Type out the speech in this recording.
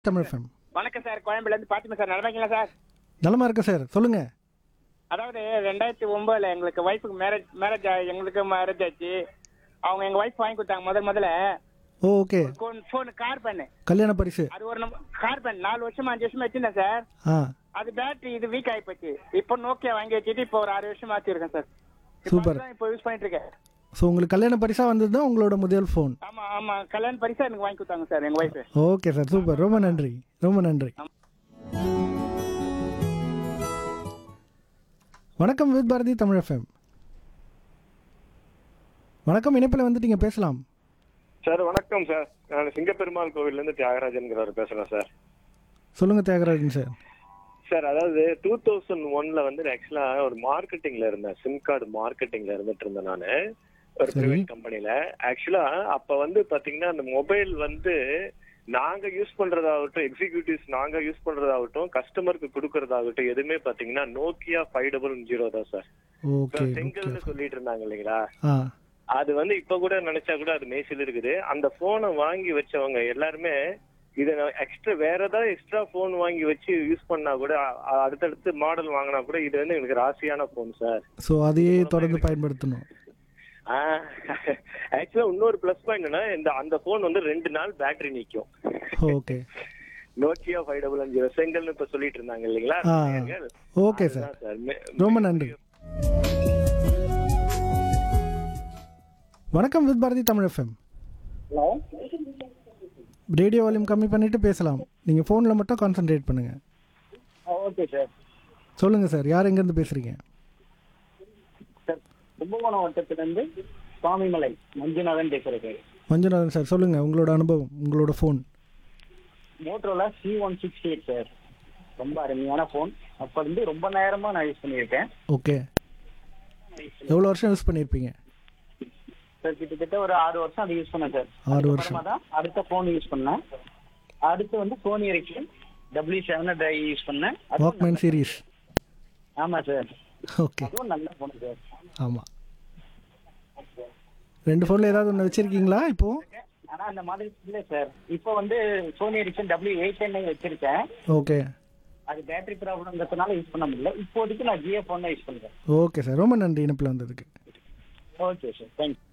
தமிழ் ஃபேம் வணக்கம் சார் கோயம்புல இருந்து பாத்திமா சார் நடந்தீங்களா சார் நலமா இருக்கேன் சார் சொல்லுங்க அதாவது ரெண்டாயிரத்தி ஒன்பதுல எங்களுக்கு ஒய்ஃபுக்கு மேரேஜ் மேரேஜ் எங்களுக்கு மேரேஜ் ஆச்சு அவங்க எங்க ஒய்ஃப் வாங்கி கொடுத்தாங்க முதல் முதல்ல ஓ ஓகே ஃபோன் கார் பண்ணு கல்யாண பரிசு அது ஒரு நம்ம கார் பண்ணு நாலு வருஷமா அஞ்சு வருஷமா வச்சிருந்தேன் சார் ஆ அது பேட்டரி இது வீக் ஆகி போச்சு இப்போ நோக்கியா வாங்கி வச்சுட்டு இப்போ ஒரு ஆறு வருஷமா வச்சிருக்கேன் சார் இப்போ Super. அதுதான் இப்போ யூஸ் பண்ணிட்டு இருக்கேன் ஸோ உங்களுக்கு கல்யாண பரிசா வந்தது தான் உங்களோட முதல் ஃபோன் ஆமா ஆமா கல்யாண பரிசா எனக்கு வாங்கி கொடுத்தாங்க சார் எங்க ஒய்ஃப் ஓகே சார் சூப்பர் ரொம்ப நன்றி ரொம்ப நன்றி வணக்கம் வித் பாரதி தமிழ் எஃப்எம் வணக்கம் இணைப்பில் வந்துட்டீங்க பேசலாம் சார் வணக்கம் சார் நான் சிங்கப்பெருமாள் கோவில்லேருந்து தியாகராஜன்கிறவர் பேசுகிறேன் சார் சொல்லுங்க தியாகராஜன் சார் சார் அதாவது டூ தௌசண்ட் ஒன்ல வந்து ஆக்சுவலாக ஒரு மார்க்கெட்டிங்ல இருந்தேன் சிம் கார்டு மார்க்கெட்டிங்ல இருந்துட்டு இருந்தேன் நான் ஒரு சரி. பிரைவேட் கம்பெனில ஆக்சுவலா அப்ப வந்து பாத்தீங்கன்னா அந்த மொபைல் வந்து நாங்க யூஸ் பண்றதாகட்டும் எக்ஸிகியூட்டிவ்ஸ் நாங்க யூஸ் பண்றதாகட்டும் கஸ்டமருக்கு கொடுக்கறதாகட்டும் எதுவுமே பாத்தீங்கன்னா நோக்கியா ஃபைவ் டபுள் ஜீரோ தான் சார் ஓகே செங்கல்னு சொல்லிட்டு இருந்தாங்க இல்லைங்களா ஆ அது வந்து இப்ப கூட நினைச்சா கூட அது மேசில் இருக்குது அந்த போனை வாங்கி வச்சவங்க எல்லாருமே இதை எக்ஸ்ட்ரா வேற ஏதாவது எக்ஸ்ட்ரா போன் வாங்கி வச்சு யூஸ் பண்ணா கூட அ- அடுத்தடுத்து மாடல் வாங்கினா கூட இது வந்து எனக்கு ராசியான போன் சார் ஸோ அதையே தொடர்ந்து பயன்படுத்தணும் ஆக்சுவலா இன்னொரு ப்ளஸ் பாயிண்ட் என்னன்னா இந்த அந்த போன் வந்து ரெண்டு நாள் பேட்டரி நிக்கும் ஓகே நோக்கியா ஃபைவ் டபுள் அஞ்சு செங்கல்னு இப்ப சொல்லிட்டு இருந்தாங்க இல்லைங்களா ஆ நேயர்கள். ஓகே சார் அதுதான் சார் மே- ரொம்ப நன்றி வணக்கம் with Bharathi Tamil FM hello radio volume கம்மி பண்ணிட்டு பேசலாம் நீங்கள் ஃபோனில் மட்டும் கான்சென்ட்ரேட் பண்ணுங்க ஓகே சார் சொல்லுங்க சார் யார் எங்கேருந்து பேசுறீங்க சார் கும்பகோணம் வட்டத்திலிருந்து சுவாமிமலை மஞ்சுநாதன் பேசுறேன் மஞ்சுநாதன் சார் சொல்லுங்க உங்களோட அனுபவம் உங்களோட phone Motorola C one sixty eight sir ரொம்ப அருமையான ஃபோன் அப்போ இருந்து ரொம்ப நேரமா நான் யூஸ் பண்ணியிருக்கேன் ஓகே எவ்வளோ வருஷம் யூஸ் பண்ணியிருப்பீங்க சார் கிட்டத்தட்ட ஒரு ஆறு வருஷம் அதை யூஸ் பண்ணேன் சார் ஆறு வருஷம் அப்புறமா தான் அடுத்த ஃபோன் யூஸ் பண்ணேன் அடுத்து வந்து Sony Ericsson W seven try use பண்ணேன் அதுவும் வாக்மேன் சீரீஸ் ஆமா சார் ஓகே அதுவும் நல்ல ஃபோன் சார் ஆமாம் ரெண்டு ஃபோனில் ஏதாவது ஒன்று வச்சுருக்கீங்களா இப்போது ஆனா அந்த மாதிரி இல்ல சார் இப்போ வந்து Sony Ericsson W eight ten வச்சிருக்கேன் ஓகே அது பேட்டரி ப்ராப்ளம்ன்றதுனால யூஸ் பண்ண முடியல இப்போதைக்கு நான் ஜியோ ஃபோன் யூஸ் பண்றேன் ஓகே சார் ரொம்ப நன்றி இணைப்பில் வந்ததுக்கு ஓகே சார் தேங்க்யூ